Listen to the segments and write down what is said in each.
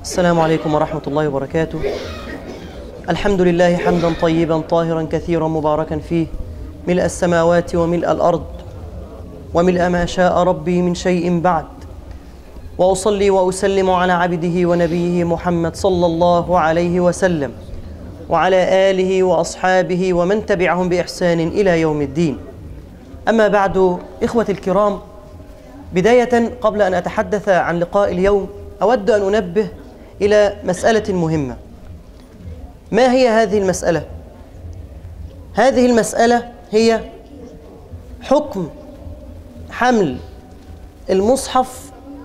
السلام عليكم ورحمة الله وبركاته الحمد لله حمدا طيبا طاهرا كثيرا مباركا فيه ملء السماوات وملء الأرض وملء ما شاء ربي من شيء بعد وأصلي وأسلم على عبده ونبيه محمد صلى الله عليه وسلم وعلى آله وأصحابه ومن تبعهم بإحسان إلى يوم الدين أما بعد إخوة الكرام بداية قبل أن أتحدث عن لقاء اليوم أود أن أنبه إلى مسألة مهمة ما هي هذه المسألة؟ هذه المسألة هي حكم حمل المصحف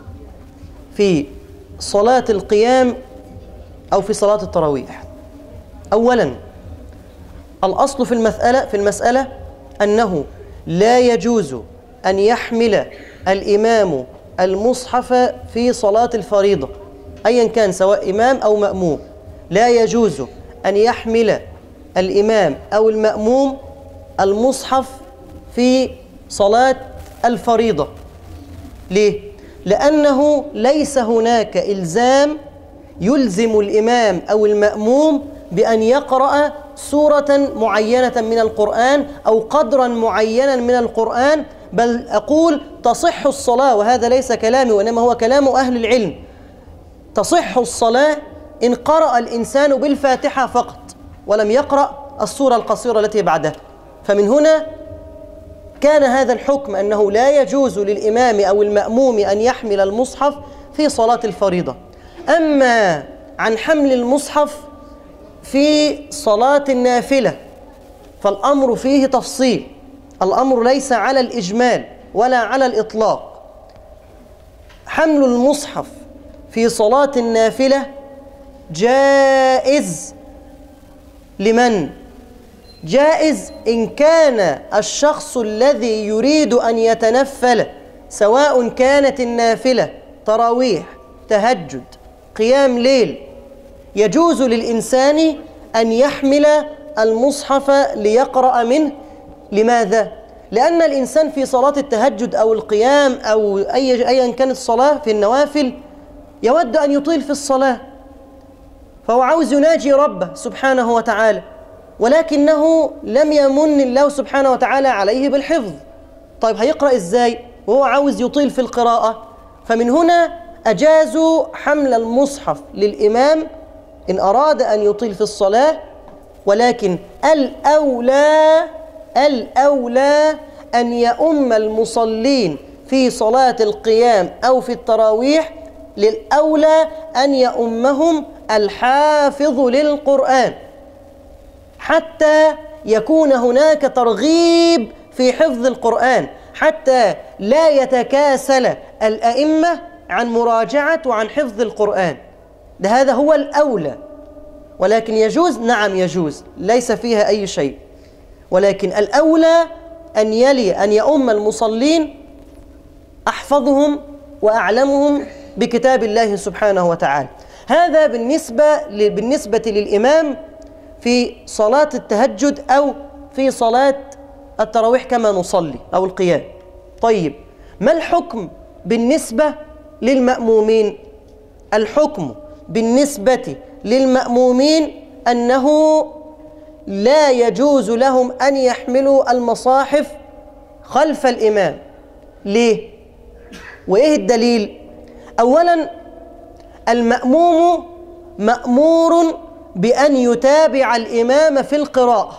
في صلاة القيام أو في صلاة التراويح أولا الأصل في المسألة في المسألة أنه لا يجوز أن يحمل الإمام المصحف في صلاة الفريضة أيا كان سواء إمام أو مأموم لا يجوز أن يحمل الإمام أو المأموم المصحف في صلاة الفريضة ليه؟ لأنه ليس هناك إلزام يلزم الإمام أو المأموم بأن يقرأ سورة معينة من القرآن أو قدرا معينا من القرآن بل أقول تصح الصلاة وهذا ليس كلامي وإنما هو كلام أهل العلم تصح الصلاة إن قرأ الإنسان بالفاتحة فقط ولم يقرأ السورة القصيرة التي بعدها فمن هنا كان هذا الحكم أنه لا يجوز للإمام أو المأموم أن يحمل المصحف في صلاة الفريضة أما عن حمل المصحف في صلاة النافلة فالأمر فيه تفصيل الأمر ليس على الإجمال ولا على الإطلاق حمل المصحف في صلاة النافلة جائز لمن؟ جائز إن كان الشخص الذي يريد أن يتنفل سواء كانت النافلة تراويح تهجد قيام ليل يجوز للإنسان أن يحمل المصحف ليقرأ منه لماذا؟ لأن الإنسان في صلاة التهجد أو القيام أو أي أيا كانت الصلاة في النوافل يود أن يطيل في الصلاة فهو عاوز يناجي ربه سبحانه وتعالى ولكنه لم يمن الله سبحانه وتعالى عليه بالحفظ طيب هيقرأ إزاي وهو عاوز يطيل في القراءة فمن هنا أجازوا حمل المصحف للإمام إن أراد أن يطيل في الصلاة ولكن الأولى الأولى أن يؤم المصلين في صلاة القيام أو في التراويح للأولى أن يؤمهم الحافظ للقرآن حتى يكون هناك ترغيب في حفظ القرآن حتى لا يتكاسل الأئمة عن مراجعة وعن حفظ القرآن ده هذا هو الأولى ولكن يجوز نعم يجوز ليس فيها أي شيء ولكن الأولى أن يلي أن يؤم المصلين أحفظهم وأعلمهم بكتاب الله سبحانه وتعالى هذا بالنسبة بالنسبة للإمام في صلاة التهجد أو في صلاة التراويح كما نصلي أو القيام طيب ما الحكم بالنسبة للمأمومين الحكم بالنسبة للمأمومين أنه لا يجوز لهم أن يحملوا المصاحف خلف الإمام ليه؟ وإيه الدليل؟ أولا المأموم مأمور بأن يتابع الإمام في القراءة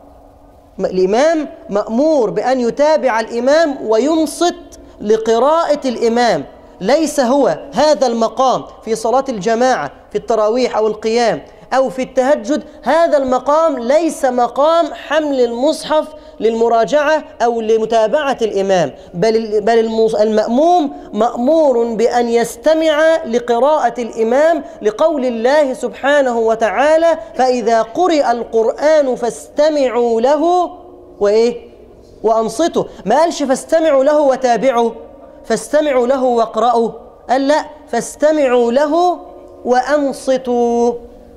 الإمام مأمور بأن يتابع الإمام وينصت لقراءة الإمام ليس هو هذا المقام في صلاة الجماعة في التراويح أو القيام أو في التهجد هذا المقام ليس مقام حمل المصحف للمراجعة أو لمتابعة الإمام بل, بل المأموم مأمور بأن يستمع لقراءة الإمام لقول الله سبحانه وتعالى فإذا قرئ القرآن فاستمعوا له وإيه وأنصتوا ما قالش فاستمعوا له وتابعوا فاستمعوا له واقرأوا قال لا فاستمعوا له وأنصتوا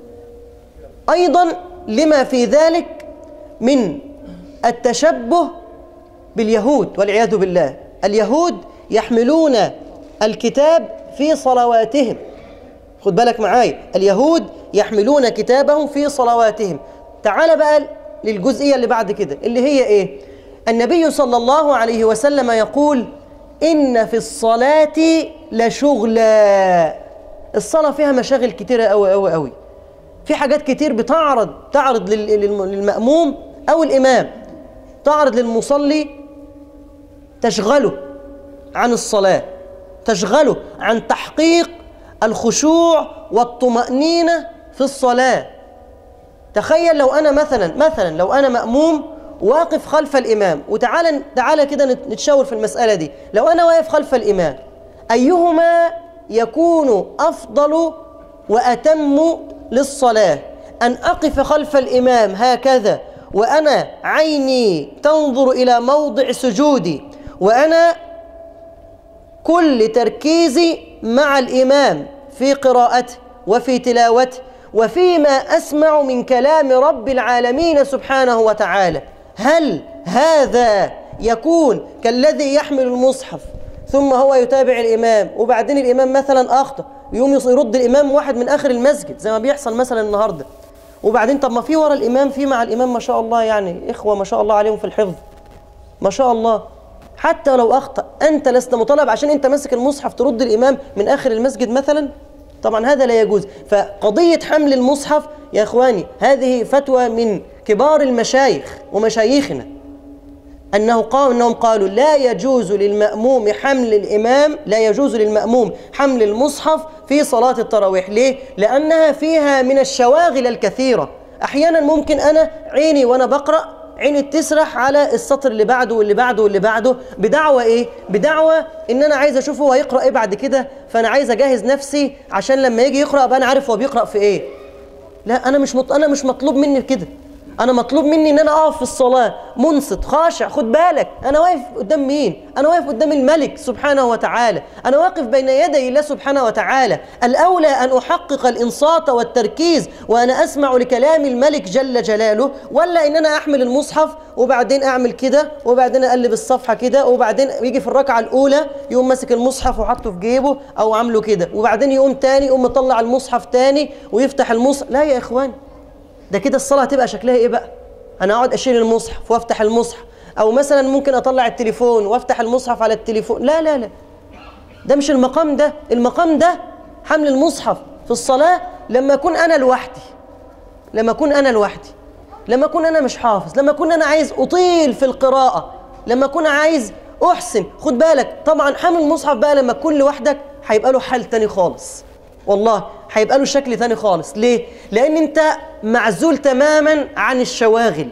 أيضا لما في ذلك من التشبه باليهود والعياذ بالله اليهود يحملون الكتاب في صلواتهم خد بالك معايا اليهود يحملون كتابهم في صلواتهم تعال بقى للجزئية اللي بعد كده اللي هي ايه النبي صلى الله عليه وسلم يقول إن في الصلاة لشغلا الصلاة فيها مشاغل كتيرة أوي أوي أوي في حاجات كتير بتعرض تعرض لل- للم- للمأموم أو الإمام تعرض للمصلي تشغله عن الصلاة تشغله عن تحقيق الخشوع والطمأنينة في الصلاة تخيل لو أنا مثلا مثلا لو أنا مأموم واقف خلف الإمام وتعالى تعالى كده نت- نتشاور في المسألة دي لو أنا واقف خلف الإمام أيهما يكون أفضل وأتم للصلاة أن أقف خلف الإمام هكذا وأنا عيني تنظر إلى موضع سجودي وأنا كل تركيزي مع الإمام في قراءته وفي تلاوته وفيما أسمع من كلام رب العالمين سبحانه وتعالى هل هذا يكون كالذي يحمل المصحف ثم هو يتابع الإمام وبعدين الإمام مثلا أخطأ يقوم يص- يرد الإمام واحد من آخر المسجد زي ما بيحصل مثلا النهاردة وبعدين طب ما في ورا الإمام في مع الإمام ما شاء الله يعني إخوة ما شاء الله عليهم في الحفظ ما شاء الله حتى لو اخطا انت لست مطالب عشان انت ماسك المصحف ترد الامام من اخر المسجد مثلا طبعا هذا لا يجوز فقضيه حمل المصحف يا اخواني هذه فتوى من كبار المشايخ ومشايخنا انه قال انهم قالوا لا يجوز للماموم حمل الامام لا يجوز للماموم حمل المصحف في صلاه التراويح ليه لانها فيها من الشواغل الكثيره احيانا ممكن انا عيني وانا بقرا عيني تسرح على السطر اللي بعده واللي بعده واللي بعده بدعوى ايه بدعوى ان انا عايز اشوفه هو هيقرا ايه بعد كده فانا عايز اجهز نفسي عشان لما يجي يقرا ابقى انا عارف هو بيقرا في ايه لا انا مش مط... انا مش مطلوب مني كده انا مطلوب مني ان انا اقف في الصلاه منصت خاشع خد بالك انا واقف قدام مين انا واقف قدام الملك سبحانه وتعالى انا واقف بين يدي الله سبحانه وتعالى الاولى ان احقق الانصات والتركيز وانا اسمع لكلام الملك جل جلاله ولا ان انا احمل المصحف وبعدين اعمل كده وبعدين اقلب الصفحه كده وبعدين يجي في الركعه الاولى يقوم ماسك المصحف وحاطه في جيبه او عامله كده وبعدين يقوم تاني يقوم مطلع المصحف تاني ويفتح المصحف لا يا اخوان ده كده الصلاة هتبقى شكلها ايه بقى؟ أنا أقعد أشيل المصحف وأفتح المصحف أو مثلا ممكن أطلع التليفون وأفتح المصحف على التليفون لا لا لا ده مش المقام ده المقام ده حمل المصحف في الصلاة لما أكون أنا لوحدي لما أكون أنا لوحدي لما أكون أنا مش حافظ لما أكون أنا عايز أطيل في القراءة لما أكون عايز أحسن خد بالك طبعا حمل المصحف بقى لما تكون لوحدك هيبقى له حل تاني خالص والله هيبقى له شكل تاني خالص ليه؟ لأن أنت معزول تماما عن الشواغل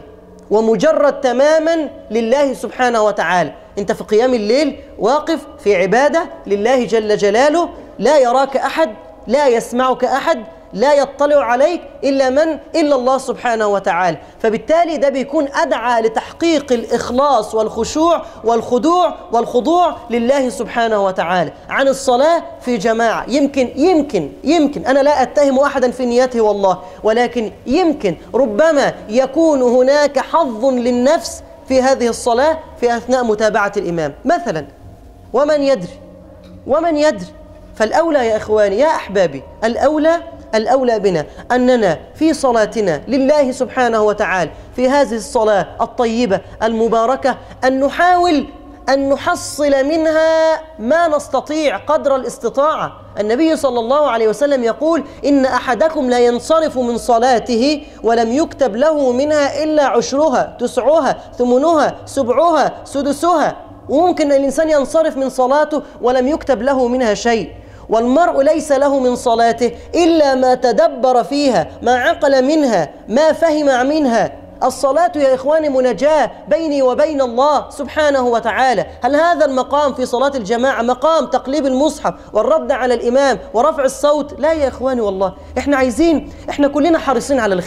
ومجرد تماما لله سبحانه وتعالى أنت في قيام الليل واقف في عبادة لله جل جلاله لا يراك أحد لا يسمعك أحد لا يطلع عليك إلا من إلا الله سبحانه وتعالى فبالتالي ده بيكون أدعى لتحقيق الإخلاص والخشوع والخضوع والخضوع لله سبحانه وتعالى عن الصلاة في جماعة يمكن يمكن يمكن أنا لا أتهم أحدا في نيته والله ولكن يمكن ربما يكون هناك حظ للنفس في هذه الصلاة في أثناء متابعة الإمام مثلا ومن يدري ومن يدري فالأولى يا إخواني يا أحبابي الأولى الأولى بنا أننا في صلاتنا لله سبحانه وتعالى في هذه الصلاة الطيبة المباركة أن نحاول أن نحصل منها ما نستطيع قدر الاستطاعة النبي صلى الله عليه وسلم يقول إن أحدكم لا ينصرف من صلاته ولم يكتب له منها إلا عشرها تسعها ثمنها سبعها سدسها وممكن الإنسان ينصرف من صلاته ولم يكتب له منها شيء والمرء ليس له من صلاته إلا ما تدبر فيها ما عقل منها ما فهم منها الصلاة يا إخواني مناجاة بيني وبين الله سبحانه وتعالى هل هذا المقام في صلاة الجماعة مقام تقليب المصحف والرد على الإمام ورفع الصوت لا يا إخواني والله إحنا عايزين إحنا كلنا حريصين على الخير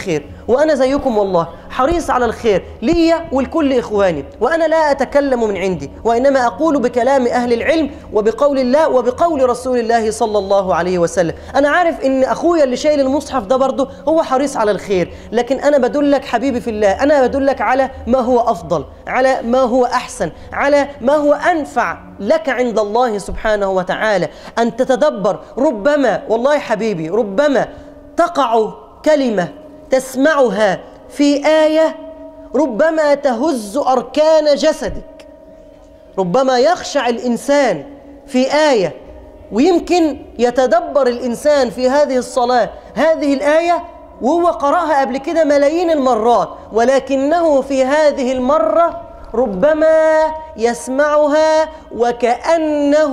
وأنا زيكم والله حريص على الخير ليا ولكل إخواني وأنا لا أتكلم من عندي وإنما أقول بكلام أهل العلم وبقول الله وبقول رسول الله صلى الله عليه وسلم أنا عارف إن أخويا اللي شايل المصحف ده برضه هو حريص على الخير لكن أنا بدلك حبيبي في الله أنا بدلك على ما هو أفضل على ما هو أحسن على ما هو أنفع لك عند الله سبحانه وتعالى أن تتدبر ربما والله حبيبي ربما تقع كلمة تسمعها في آية ربما تهز أركان جسدك ربما يخشع الإنسان في آية ويمكن يتدبر الإنسان في هذه الصلاة هذه الآية وهو قرأها قبل كده ملايين المرات ولكنه في هذه المرة ربما يسمعها وكأنه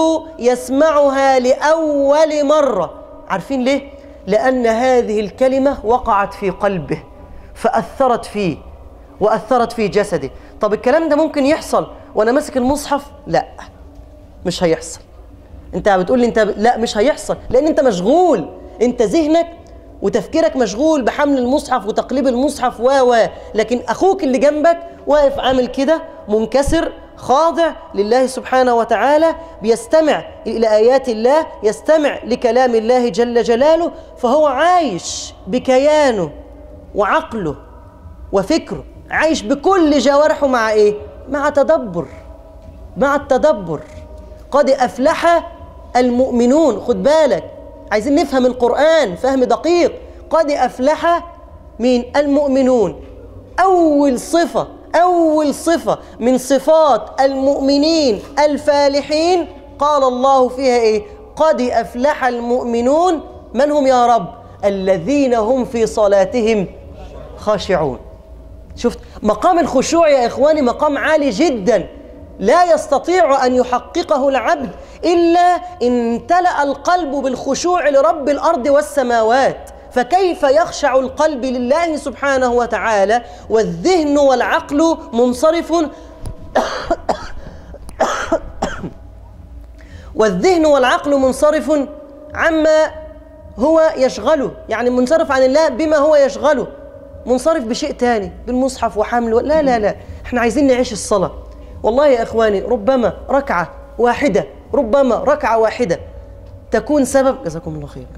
يسمعها لأول مرة عارفين ليه؟ لأن هذه الكلمة وقعت في قلبه فأثرت فيه وأثرت في جسده طب الكلام ده ممكن يحصل وأنا ماسك المصحف؟ لا مش هيحصل انت بتقول لي انت ب... لا مش هيحصل لان انت مشغول انت ذهنك وتفكيرك مشغول بحمل المصحف وتقليب المصحف و و لكن اخوك اللي جنبك واقف عامل كده منكسر خاضع لله سبحانه وتعالى بيستمع الى ايات الله يستمع لكلام الله جل جلاله فهو عايش بكيانه وعقله وفكره عايش بكل جوارحه مع ايه مع تدبر مع التدبر قد افلح المؤمنون خد بالك عايزين نفهم القرآن فهم دقيق قد أفلح من المؤمنون أول صفة أول صفة من صفات المؤمنين الفالحين قال الله فيها إيه قد أفلح المؤمنون من هم يا رب الذين هم في صلاتهم خاشعون شفت مقام الخشوع يا إخواني مقام عالي جداً لا يستطيع أن يحققه العبد إلا إن امتلأ القلب بالخشوع لرب الأرض والسماوات فكيف يخشع القلب لله سبحانه وتعالى والذهن والعقل منصرف والذهن والعقل منصرف عما هو يشغله يعني منصرف عن الله بما هو يشغله منصرف بشيء تاني بالمصحف وحمله لا لا لا احنا عايزين نعيش الصلاه والله يا اخواني ربما ركعه واحده ربما ركعه واحده تكون سبب جزاكم الله خير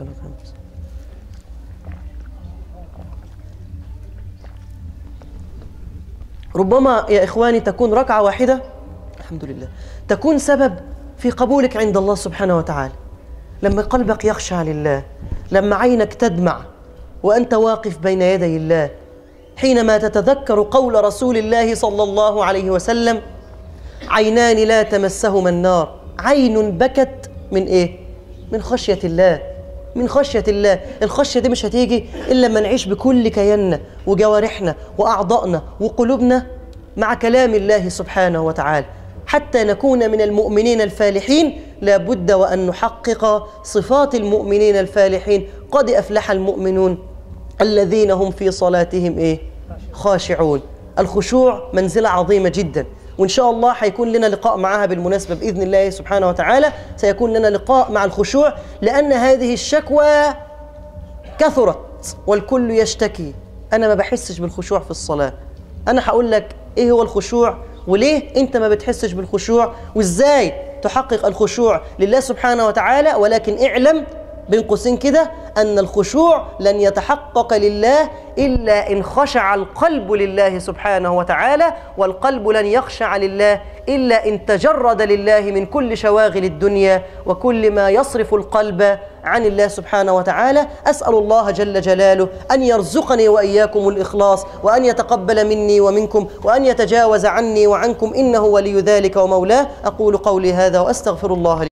ربما يا اخواني تكون ركعه واحده الحمد لله تكون سبب في قبولك عند الله سبحانه وتعالى لما قلبك يخشع لله لما عينك تدمع وانت واقف بين يدي الله حينما تتذكر قول رسول الله صلى الله عليه وسلم عينان لا تمسهما النار عين بكت من ايه من خشيه الله من خشيه الله الخشيه دي مش هتيجي الا لما نعيش بكل كياننا وجوارحنا واعضائنا وقلوبنا مع كلام الله سبحانه وتعالى حتى نكون من المؤمنين الفالحين لابد وان نحقق صفات المؤمنين الفالحين قد افلح المؤمنون الذين هم في صلاتهم ايه خاشعون الخشوع منزله عظيمه جدا وإن شاء الله هيكون لنا لقاء معها بالمناسبة بإذن الله سبحانه وتعالى سيكون لنا لقاء مع الخشوع لأن هذه الشكوى كثرت والكل يشتكي أنا ما بحسش بالخشوع في الصلاة أنا هقول لك إيه هو الخشوع وليه أنت ما بتحسش بالخشوع وإزاي تحقق الخشوع لله سبحانه وتعالى ولكن اعلم بين قوسين كده أن الخشوع لن يتحقق لله إلا إن خشع القلب لله سبحانه وتعالى والقلب لن يخشع لله إلا إن تجرد لله من كل شواغل الدنيا وكل ما يصرف القلب عن الله سبحانه وتعالى أسأل الله جل جلاله أن يرزقني وإياكم الإخلاص وأن يتقبل مني ومنكم وأن يتجاوز عني وعنكم إنه ولي ذلك ومولاه أقول قولي هذا وأستغفر الله لي